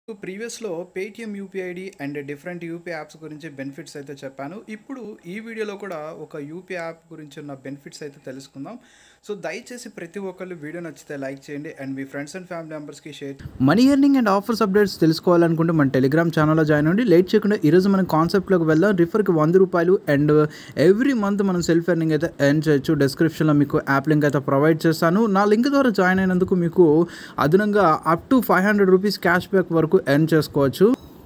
ప్రీవియస్లో Paytm UPI ID and different UP apps గురించి benefits అయితే చెప్పాను ఇప్పుడు ఈ వీడియోలో కూడా ఒక యూపీ యాప్ గురించి ఉన్న బెనిఫిట్స్ అయితే తెలుసుకుందాం సో దయచేసి ప్రతి ఒక్కళ్ళు వీడియో నచ్చితే లైక్ చేయండి అండ్ మీ ఫ్రెండ్స్ అండ్ ఫ్యామిలీ మెంబర్స్కి share money earning and offers updates తెలుసుకోవాలనుకుంటే మన టెలిగ్రామ్ ఛానల్లో జాయిన్ అవ్వండి లేట్ చేయకుండా ఈరోజు మనం కాన్సెప్ట్లోకి వెళ్దాం రిఫర్కి వంద రూపాయలు అండ్ ఎవ్రీ మంత్ మనం సెల్ఫ్ ఎర్నింగ్ అయితే ఎర్న్ చేయొచ్చు డిస్క్రిప్షన్లో మీకు యాప్ లింక్ అయితే ప్రొవైడ్ చేస్తాను నా లింక్ ద్వారా జాయిన్ అయినందుకు మీకు అదనంగా up to five hundred rupees cash back వరకు ఎర్న్ చేసుకోవచ్చు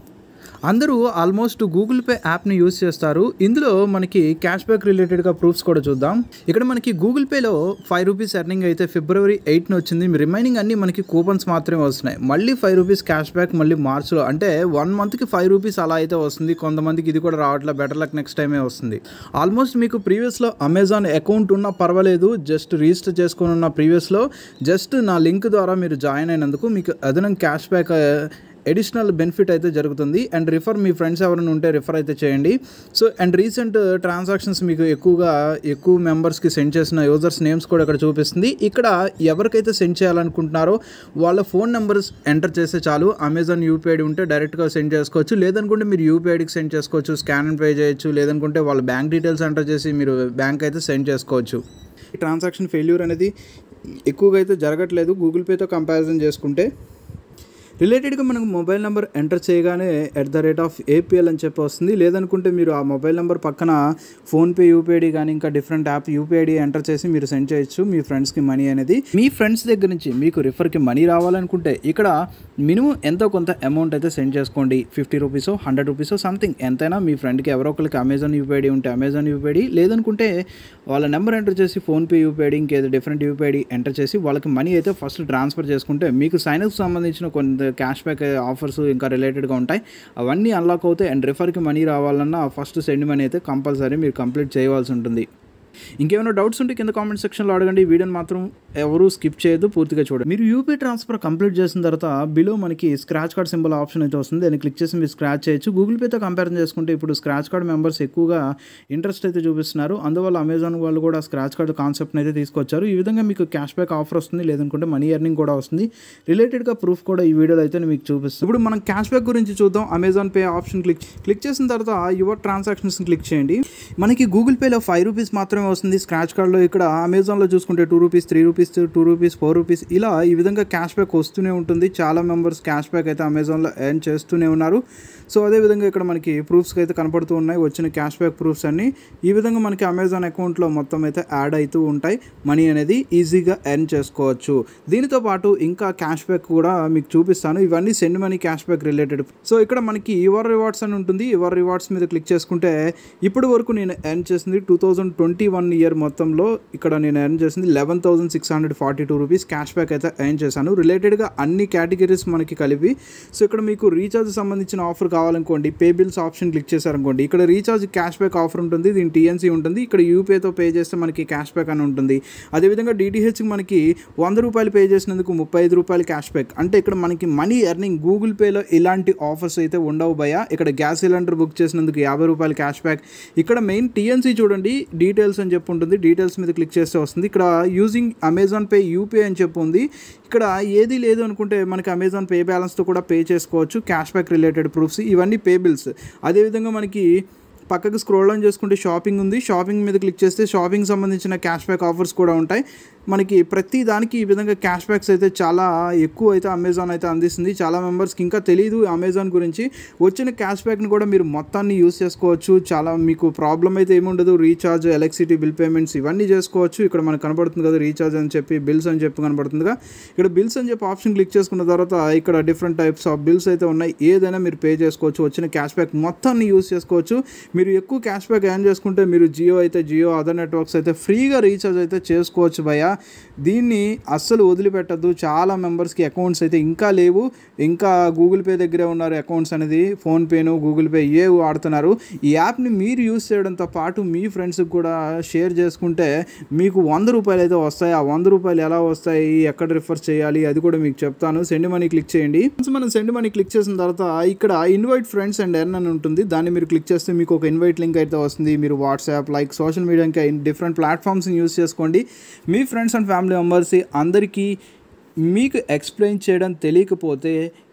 అందరూ ఆల్మోస్ట్ గూగుల్ పే యాప్ని యూస్ చేస్తారు ఇందులో మనకి క్యాష్ బ్యాక్ రిలేటెడ్గా ప్రూఫ్స్ కూడా చూద్దాం ఇక్కడ మనకి గూగుల్ పేలో ఫైవ్ రూపీస్ ఎర్నింగ్ అయితే ఫిబ్రవరి ఎయిట్న వచ్చింది రిమైనింగ్ అన్ని మనకి కూపన్స్ మాత్రమే వస్తున్నాయి మళ్ళీ ఫైవ్ రూపీస్ క్యాష్ బ్యాక్ మళ్ళీ మార్చ్లో అంటే వన్ మంత్కి ఫైవ్ రూపీస్ అలా అయితే వస్తుంది కొంతమందికి ఇది కూడా రావట్లేదు బెటర్ లక్ నెక్స్ట్ టైమే వస్తుంది ఆల్మోస్ట్ మీకు ప్రీవియస్లో అమెజాన్ అకౌంట్ ఉన్నా పర్వాలేదు జస్ట్ రిజిస్టర్ చేసుకుని ఉన్న ప్రీవియస్లో జస్ట్ నా లింక్ ద్వారా మీరు జాయిన్ అయినందుకు మీకు అదనం క్యాష్ బ్యాక్ ఎడిషనల్ బెనిఫిట్ అయితే జరుగుతుంది అండ్ రిఫర్ మీ ఫ్రెండ్స్ ఎవరైనా ఉంటే రిఫర్ అయితే చేయండి సో అండ్ రీసెంట్ ట్రాన్సాక్షన్స్ మీకు ఎక్కువగా ఎక్కువ మెంబర్స్కి సెండ్ చేసిన యూజర్స్ నేమ్స్ కూడా ఇక్కడ చూపిస్తుంది ఇక్కడ ఎవరికైతే సెండ్ చేయాలనుకుంటున్నారో వాళ్ళ ఫోన్ నెంబర్స్ ఎంటర్ చేస్తే చాలు అమెజాన్ యూపీఐడి ఉంటే డైరెక్ట్గా సెండ్ చేసుకోవచ్చు లేదనుకుంటే మీరు యూపీఐడికి సెండ్ చేసుకోవచ్చు స్కాన్ అండ్ పే చేయొచ్చు లేదనుకుంటే వాళ్ళ బ్యాంక్ డీటెయిల్స్ ఎంటర్ చేసి మీరు బ్యాంక్ అయితే సెండ్ చేసుకోవచ్చు ఈ ట్రాన్సాక్షన్ ఫెయిల్యూర్ అనేది ఎక్కువగా అయితే జరగట్లేదు గూగుల్ పేతో కంపారిజన్ చేసుకుంటే రిలేటెడ్గా మనకు మొబైల్ నెంబర్ ఎంటర్ చేయగానే at the rate of APL అని చెప్పి వస్తుంది లేదనుకుంటే మీరు ఆ మొబైల్ నెంబర్ పక్కన ఫోన్పే యూపీఐడి కానీ ఇంకా డిఫరెంట్ యాప్ యూపీఐడి ఎంటర్ చేసి మీరు సెండ్ చేయొచ్చు మీ ఫ్రెండ్స్కి మనీ అనేది మీ ఫ్రెండ్స్ దగ్గర నుంచి మీకు రిఫర్కి మనీ రావాలనుకుంటే ఇక్కడ మినిమం ఎంతో కొంత అమౌంట్ అయితే సెండ్ చేసుకోండి fifty rupees hundred rupees something ఎంతైనా మీ ఫ్రెండ్కి ఎవరో ఒకరికి అమెజాన్ యూపీఐడి ఉంటే అమెజాన్ యూపీఐడి లేదనుకుంటే వాళ్ళ నెంబర్ ఎంటర్ చేసి ఫోన్పే యూపీఐడి ఇంకేదో డిఫరెంట్ యూపీఐడి ఎంటర్ చేసి వాళ్ళకి మనీ అయితే ఫస్ట్ ట్రాన్స్ఫర్ చేసుకుంటే మీకు సైన్అప్ సంబంధించిన కొంత క్యాష్ బ్యాక్ ఆఫర్స్ ఇంకా రిలేటెడ్గా ఉంటాయి అవన్నీ అన్లాక్ అవుతాయి అండ్ రిఫర్కి మనీ రావాలన్నా ఫస్ట్ సెండ్ మనీ అయితే కంపల్సరీ మీరు కంప్లీట్ చేయవలసి ఉంటుంది ఇంకేమైనా డౌట్స్ ఉంటే కింద కామెంట్ సెక్షన్లో అడగండి ఈ వీడియోని మాత్రం ఎవరు స్కిప్ చేయొద్దు పూర్తిగా చూడండి మీరు యూపీ ట్రాన్స్ఫర్ కంప్లీట్ చేసిన తర్వాత బిలో మనకి స్క్రాచ్ కార్డ్ సింబల్ ఆప్షన్ అయితే వస్తుంది దాన్ని క్లిక్ చేసి మీరు స్క్రాచ్ చేయొచ్చు గూగుల్ పేతో కంపేర్ చేసుకుంటే ఇప్పుడు స్క్రాచ్ కార్డ్ మెంబర్స్ ఎక్కువగా ఇంట్రెస్ట్ అయితే చూపిస్తున్నారు అందువల్ల అమెజాన్ వాళ్ళు కూడా స్క్రాచ్ కార్డ్ కాన్సెప్ట్ని అయితే తీసుకొచ్చారు ఈ విధంగా మీకు క్యాష్ బ్యాక్ ఆఫర్ వస్తుంది లేదనుకుంటే మనీ ఎర్నింగ్ కూడా వస్తుంది రిలేటెడ్గా ప్రూఫ్ కూడా ఈ వీడియోలో అయితే నేను మీకు చూపిస్తాను ఇప్పుడు మనం క్యాష్ బ్యాక్ గురించి చూద్దాం Amazon pay option click click చేసిన తర్వాత యువర్ ట్రాన్సాక్షన్స్ క్లిక్ చేయండి మనకి గూగుల్ పేలో ఫైవ్ రూపీస్ మాత్రమే వస్తుంది స్క్రాచ్ కార్డ్లో ఇక్కడ అమెజాన్లో చూసుకుంటే two rupees three rupees two rupees four rupees ఇలా ఈ విధంగా క్యాష్ బ్యాక్ వస్తూనే ఉంటుంది చాలా మెంబర్స్ క్యాష్ బ్యాక్ అయితే అమెజాన్లో ఎర్న్ చేస్తూనే ఉన్నారు సో అదేవిధంగా ఇక్కడ మనకి ప్రూఫ్స్కి అయితే కనపడుతూ ఉన్నాయి వచ్చిన క్యాష్ బ్యాక్ ప్రూఫ్స్ అన్ని ఈ విధంగా మనకి అమెజాన్ అకౌంట్లో మొత్తం అయితే యాడ్ అవుతూ ఉంటాయి మనీ అనేది ఈజీగా ఎర్న్ చేసుకోవచ్చు దీనితో పాటు ఇంకా క్యాష్ బ్యాక్ కూడా మీకు చూపిస్తాను ఇవన్నీ send money cash back related so ఇక్కడ మనకి యువర్ రివార్డ్స్ అని ఉంటుంది యువర్ రివార్డ్స్ మీద క్లిక్ చేసుకుంటే ఇప్పటి వరకు నేను ఎర్న్ చేసింది two thousand twenty one year మొత్తంలో ఇక్కడ నేను ఎర్న్ చేసింది eleven thousand six hundred forty two rupees cash back అయితే ఎర్న్ చేశాను రిలేటెడ్గా అన్ని కేటగిరీస్ మనకి కలిపి సో ఇక్కడ మీకు రీఛార్జ్ సంబంధించిన ఆఫర్ కావాలనుకోండి పే బిల్స్ ఆప్షన్ క్లిక్ చేశారనుకోండి ఇక్కడ రీఛార్జ్ క్యాష్ బ్యాక్ ఆఫర్ ఉంటుంది దీని టీఎన్సీ ఉంటుంది ఇక్కడ యూపీఐతో పే చేస్తే మనకి క్యాష్ బ్యాక్ అని ఉంటుంది అదేవిధంగా డిటిహెచ్ మనకి వంద రూపాయలు పే చేసినందుకు ముప్పై ఐదు రూపాయలు క్యాష్ బ్యాక్ అంటే ఇక్కడ మనకి మనీ ఎర్నింగ్ గూగుల్ పేలో ఇలాంటి ఆఫర్స్ అయితే ఉండవు భయ ఇక్కడ గ్యాస్ సిలిండర్ బుక్ చేసినందుకు యాభై రూపాయలు క్యాష్ బ్యాక్ ఇక్కడ మెయిన్ టీఎన్సీ చూడండి డీటెయిల్స్ అని చెప్పి ఉంటుంది డీటెయిల్స్ మీద క్లిక్ చేస్తే వస్తుంది ఇక్కడ యూజింగ్ అమెజాన్ పే యూపీఐ అని చెప్పి ఉంది ఇక్కడ ఏది లేదు అనుకుంటే మనకి అమెజాన్ పే బ్యాలెన్స్తో కూడా పే చేసుకోవచ్చు క్యాష్ బ్యాక్ రిలేటెడ్ ప్రూఫ్స్ ఇవన్నీ పే బిల్స్ అదేవిధంగా మనకి పక్కకి స్క్రోల్ డౌన్ చేసుకుంటే షాపింగ్ ఉంది షాపింగ్ మీద క్లిక్ చేస్తే షాపింగ్ సంబంధించిన క్యాష్ బ్యాక్ ఆఫర్స్ కూడా ఉంటాయి మనకి ప్రతి దానికి ఈ విధంగా క్యాష్ బ్యాక్స్ అయితే చాలా ఎక్కువ అయితే అమెజాన్ అయితే అందిస్తుంది చాలా మెంబర్స్కి ఇంకా తెలియదు అమెజాన్ గురించి వచ్చిన క్యాష్ బ్యాక్ని కూడా మీరు మొత్తాన్ని యూస్ చేసుకోవచ్చు చాలా మీకు ప్రాబ్లం అయితే ఏముండదు రీఛార్జ్ ఎలక్ట్రిసిటీ బిల్ పేమెంట్స్ ఇవన్నీ చేసుకోవచ్చు ఇక్కడ మనకు కనబడుతుంది కదా రీఛార్జ్ అని చెప్పి బిల్స్ అని చెప్పి కనబడుతుందిగా ఇక్కడ బిల్స్ అని చెప్పి ఆప్షన్ క్లిక్ చేసుకున్న తర్వాత ఇక్కడ డిఫరెంట్ టైప్స్ ఆఫ్ బిల్స్ అయితే ఉన్నాయి ఏదైనా మీరు పే చేసుకోవచ్చు వచ్చిన క్యాష్ బ్యాక్ మొత్తాన్ని యూస్ చేసుకోవచ్చు మీరు ఎక్కువ క్యాష్ బ్యాక్ ఏం చేసుకుంటే మీరు జియో అయితే జియో అదర్ నెట్వర్క్స్ అయితే ఫ్రీగా రీఛార్జ్ అయితే చేసుకోవచ్చు భయ దీన్ని అస్సలు వదిలిపెట్టద్దు చాలా మెంబర్స్కి అకౌంట్స్ అయితే ఇంకా లేవు ఇంకా గూగుల్ పే దగ్గరే ఉన్నారు అకౌంట్స్ అనేది ఫోన్పేను గూగుల్ పే ఏ వాడుతున్నారు ఈ యాప్ని మీరు యూస్ చేయడంతో పాటు మీ ఫ్రెండ్స్కి కూడా షేర్ చేసుకుంటే మీకు వంద రూపాయలు అయితే వస్తాయి ఆ వంద రూపాయలు ఎలా వస్తాయి ఎక్కడ రిఫర్ చేయాలి అది కూడా మీకు చెప్తాను సెండ్ మనీ క్లిక్ చేయండి మనం సెండ్ మనీ క్లిక్ చేసిన తర్వాత ఇక్కడ ఇన్వైట్ ఫ్రెండ్స్ అండ్ ఎర్న్ అని ఉంటుంది దాన్ని మీరు క్లిక్ చేస్తే మీకు ఒక ఇన్వైట్ లింక్ అయితే వస్తుంది మీరు వాట్సాప్ లైక్ సోషల్ మీడియా ఇంకా డిఫరెంట్ ప్లాట్ఫామ్స్ని యూస్ చేసుకోండి మీ ఫ్రెండ్స్ అండ్ ఫ్యామిలీ మెంబర్స్ అందరికీ మీకు ఎక్స్ప్లెయిన్ చేయడం తెలియకపోతే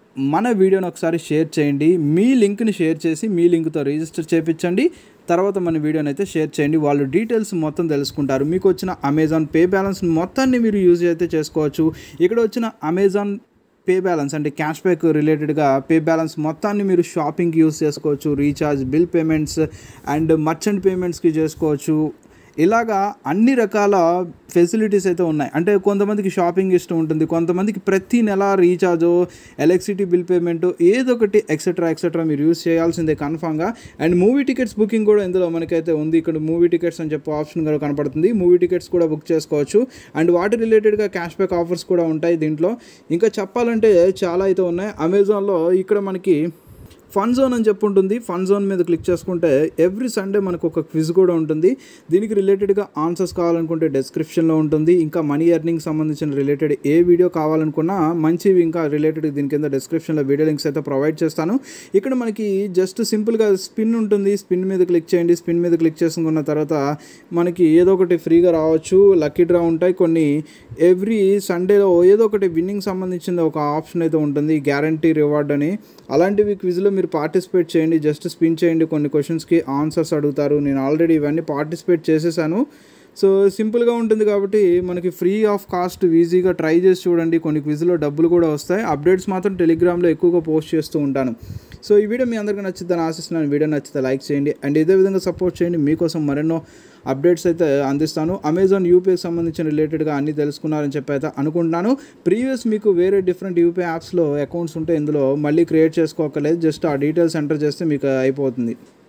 మన వీడియోని ఒకసారి షేర్ చేయండి మీ లింక్ని షేర్ చేసి మీ లింక్తో రిజిస్టర్ చేయించండి తర్వాత మన వీడియోని అయితే షేర్ చేయండి వాళ్ళు డీటెయిల్స్ మొత్తం తెలుసుకుంటారు మీకు వచ్చిన అమెజాన్ పే బ్యాలెన్స్ మొత్తాన్ని మీరు యూజ్ అయితే చేసుకోవచ్చు ఇక్కడ వచ్చిన అమెజాన్ పే బ్యాలెన్స్ అంటే క్యాష్ బ్యాక్ రిలేటెడ్గా పే బ్యాలెన్స్ మొత్తాన్ని మీరు షాపింగ్కి యూస్ చేసుకోవచ్చు recharge bill payments and merchant పేమెంట్స్కి చేసుకోవచ్చు ఇలాగా అన్ని రకాల ఫెసిలిటీస్ అయితే ఉన్నాయి అంటే కొంతమందికి షాపింగ్ ఇష్టం ఉంటుంది కొంతమందికి ప్రతి నెల రీఛార్జ్ ఎలక్ట్రిసిటీ బిల్ పేమెంట్ ఏదో ఒకటి ఎక్సెట్రా ఎక్సెట్రా మీరు యూస్ చేయాల్సిందే కన్ఫామ్గా అండ్ మూవీ టికెట్స్ బుకింగ్ కూడా ఇందులో మనకైతే ఉంది ఇక్కడ మూవీ టికెట్స్ అని చెప్పి ఆప్షన్ కూడా కనపడుతుంది మూవీ టికెట్స్ కూడా బుక్ చేసుకోవచ్చు అండ్ వాటి రిలేటెడ్గా క్యాష్ బ్యాక్ ఆఫర్స్ కూడా ఉంటాయి దీంట్లో ఇంకా చెప్పాలంటే చాలా అయితే ఉన్నాయి అమెజాన్లో ఇక్కడ మనకి ఫన్ జోన్ అని చెప్పి ఉంటుంది ఫన్ జోన్ మీద క్లిక్ చేసుకుంటే ఎవ్రీ సండే మనకు ఒక క్విజ్ కూడా ఉంటుంది దీనికి రిలేటెడ్గా ఆన్సర్స్ కావాలనుకుంటే డిస్క్రిప్షన్లో ఉంటుంది ఇంకా మనీ ఎర్నింగ్ సంబంధించిన రిలేటెడ్ ఏ వీడియో కావాలనుకున్నా మంచివి ఇంకా రిలేటెడ్ దీని కింద డిస్క్రిప్షన్లో వీడియో లింక్స్ అయితే ప్రొవైడ్ చేస్తాను ఇక్కడ మనకి జస్ట్ సింపుల్గా స్పిన్ ఉంటుంది స్పిన్ మీద క్లిక్ చేయండి స్పిన్ మీద క్లిక్ చేసుకున్న తర్వాత మనకి ఏదో ఒకటి ఫ్రీగా రావచ్చు లక్కీ డ్రా ఉంటాయి కొన్ని ఎవ్రీ సండేలో ఏదో ఒకటి విన్నింగ్ సంబంధించిన ఒక ఆప్షన్ అయితే ఉంటుంది గ్యారంటీ రివార్డ్ అని అలాంటివి క్విజ్లో మీరు పార్టిసిపేట్ చేయండి జస్ట్ స్పిన్ చేయండి కొన్ని క్వశ్చన్స్కి ఆన్సర్స్ అడుగుతారు నేను ఆల్రెడీ ఇవన్నీ పార్టిసిపేట్ చేసేసాను సో సింపుల్గా ఉంటుంది కాబట్టి మనకి ఫ్రీ ఆఫ్ కాస్ట్ ఈజీగా ట్రై చేసి చూడండి కొన్ని క్విజ్లో డబ్బులు కూడా వస్తాయి అప్డేట్స్ మాత్రం టెలిగ్రామ్లో ఎక్కువగా పోస్ట్ చేస్తూ ఉంటాను సో ఈ వీడియో మీ అందరికీ నచ్చిద్దని ఆశిస్తున్నాను వీడియో నచ్చితే లైక్ చేయండి అండ్ ఇదే విధంగా సపోర్ట్ చేయండి మీకోసం మరెన్నో అప్డేట్స్ అయితే అందిస్తాను అమెజాన్ యూపీఐకి సంబంధించిన రిలేటెడ్గా అన్నీ తెలుసుకున్నారని చెప్పి అయితే అనుకుంటున్నాను ప్రీవియస్ మీకు వేరే డిఫరెంట్ యూపీఐ యాప్స్లో అకౌంట్స్ ఉంటే ఇందులో మళ్ళీ క్రియేట్ చేసుకోకలేదు జస్ట్ ఆ డీటెయిల్స్ ఎంటర్ చేస్తే మీకు అయిపోతుంది